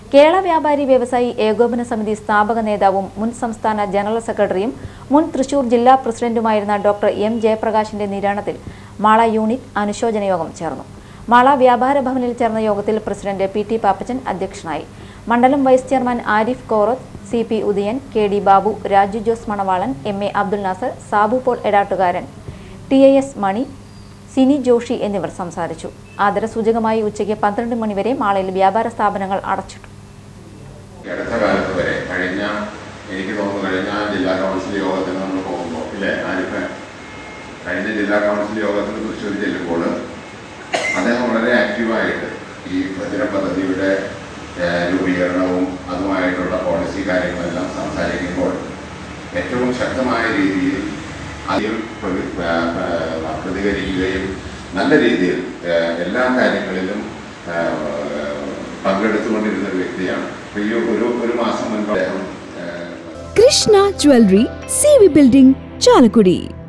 കേരള വ്യാപാരി വ്യവസായി ഏകോപന സമിതി സ്ഥാപക നേതാവും മുൻ സംസ്ഥാന ജനറൽ സെക്രട്ടറിയും മുൻ തൃശൂർ ജില്ലാ പ്രസിഡന്റുമായിരുന്ന ഡോക്ടർ എം ജയപ്രകാശിന്റെ നിര്യാണത്തിൽ മാള യൂണിറ്റ് അനുശോചന യോഗം ചേർന്നു മാള വ്യാപാര ഭവനിൽ ചേർന്ന യോഗത്തിൽ പ്രസിഡന്റ് പി ടി പാപ്പച്ചൻ അധ്യക്ഷനായി മണ്ഡലം vice chairman Arif Korath C P Udayan K D Babu Raju Jose Manavalan M A Abdul Nasar Sabu Paul Edattukaran T A S Mani Sini Joshi എന്നിവർ സംസാരിച്ചു ആദരസൂചകമായി ഉച്ചയ്ക്ക് പന്ത്രണ്ട് മണിവരെ മാളയിൽ വ്യാപാര സ്ഥാപനങ്ങൾ അടച്ചിട്ടു ഈ അടുത്ത കാലത്ത് വരെ കഴിഞ്ഞ എനിക്ക് തോന്നുന്നു കഴിഞ്ഞ ജില്ലാ കൗൺസിൽ യോഗത്തിന് നമ്മൾ പോകുമ്പോൾ ഇല്ലേ ആരിഫ് കഴിഞ്ഞ ജില്ലാ കൗൺസിൽ യോഗത്തിന് തൃശ്ശൂർ ചെല്ലുമ്പോൾ അദ്ദേഹം വളരെ ആക്റ്റീവായിട്ട് ഈ ഭദ്ര പദ്ധതിയുടെ ഏഹ്, രൂപീകരണവും അതുമായിട്ടുള്ള പോളിസി കാര്യങ്ങളെല്ലാം സംസാരിക്കുമ്പോൾ ഏറ്റവും ശക്തമായ രീതിയിൽ അതിൽ പ്രതി- ഏഹ്, ഏഹ്, പ്രതികരിക്കുകയും നല്ല രീതിയിൽ ഏഹ്, എല്ലാ കാര്യങ്ങളിലും ഏഹ്, പങ്കെടുത്തുകൊണ്ടിരുന്ന ഒരു വ്യക്തിയാണ് അപ്പൊ ഈ ഒരു ഒരു മാസം മുൻപ് അദ്ദേഹം ഏഹ്, Krishna jewellery C V building Chalakudy